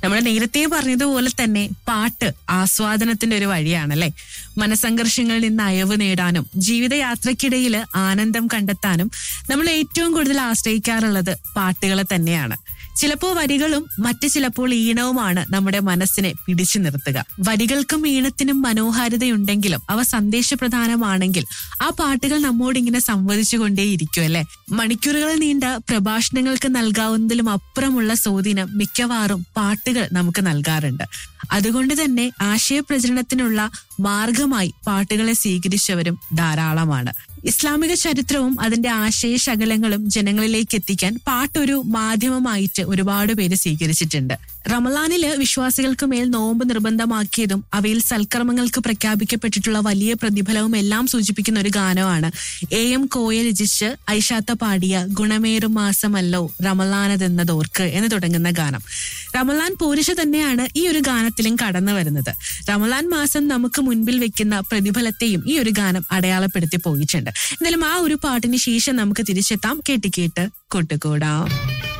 നമ്മൾ നേരത്തെ പറഞ്ഞതുപോലെ തന്നെ പാട്ട് ആസ്വാദനത്തിന്റെ ഒരു വഴിയാണല്ലേ മനസംഘർഷങ്ങളിൽ നിന്ന് അയവ് നേടാനും ജീവിതയാത്രക്കിടയിൽ ആനന്ദം കണ്ടെത്താനും നമ്മൾ ഏറ്റവും കൂടുതൽ ആശ്രയിക്കാറുള്ളത് പാട്ടുകളെ തന്നെയാണ് ചിലപ്പോൾ വരികളും മറ്റു ചിലപ്പോൾ ഈണവുമാണ് നമ്മുടെ മനസ്സിനെ പിടിച്ചു നിർത്തുക വരികൾക്കും ഈണത്തിനും മനോഹാരിതയുണ്ടെങ്കിലും അവ സന്ദേശപ്രധാനമാണെങ്കിൽ ആ പാട്ടുകൾ നമ്മോട് ഇങ്ങനെ സംവദിച്ചു കൊണ്ടേയിരിക്കും അല്ലെ മണിക്കൂറുകൾ നീണ്ട പ്രഭാഷണങ്ങൾക്ക് നൽകാവുന്നതിലും അപ്പുറമുള്ള സ്വാധീനം മിക്കവാറും പാട്ടുകൾ നമുക്ക് നൽകാറുണ്ട് അതുകൊണ്ട് തന്നെ ആശയപ്രചരണത്തിനുള്ള മാർഗമായി പാട്ടുകളെ സ്വീകരിച്ചവരും ധാരാളമാണ് ഇസ്ലാമിക ചരിത്രവും അതിന്റെ ആശയ ശകലങ്ങളും ജനങ്ങളിലേക്ക് എത്തിക്കാൻ പാട്ടൊരു മാധ്യമമായിട്ട് ഒരുപാട് പേര് സ്വീകരിച്ചിട്ടുണ്ട് റമലാനില് വിശ്വാസികൾക്ക് മേൽ നോമ്പ് നിർബന്ധമാക്കിയതും അവയിൽ സൽക്കർമ്മങ്ങൾക്ക് പ്രഖ്യാപിക്കപ്പെട്ടിട്ടുള്ള വലിയ പ്രതിഫലവും എല്ലാം സൂചിപ്പിക്കുന്ന ഒരു ഗാനമാണ് എ എം കോയ രചിച്ച് ഐഷാത്ത പാടിയ ഗുണമേറും മാസമല്ലോ റമലാനതെന്നതോർക്ക് എന്ന് തുടങ്ങുന്ന ഗാനം റമലാൻ പോരിശ തന്നെയാണ് ഈ ഒരു ഗാനത്തിലും കടന്നു വരുന്നത് റമലാൻ മാസം നമുക്ക് മുൻപിൽ വെക്കുന്ന പ്രതിഫലത്തെയും ഈ ഒരു ഗാനം അടയാളപ്പെടുത്തി പോയിട്ടുണ്ട് എന്തായാലും ആ ഒരു പാട്ടിന് ശേഷം നമുക്ക് തിരിച്ചെത്താം കേട്ട് കേട്ട് കൂട്ടുകൂടാം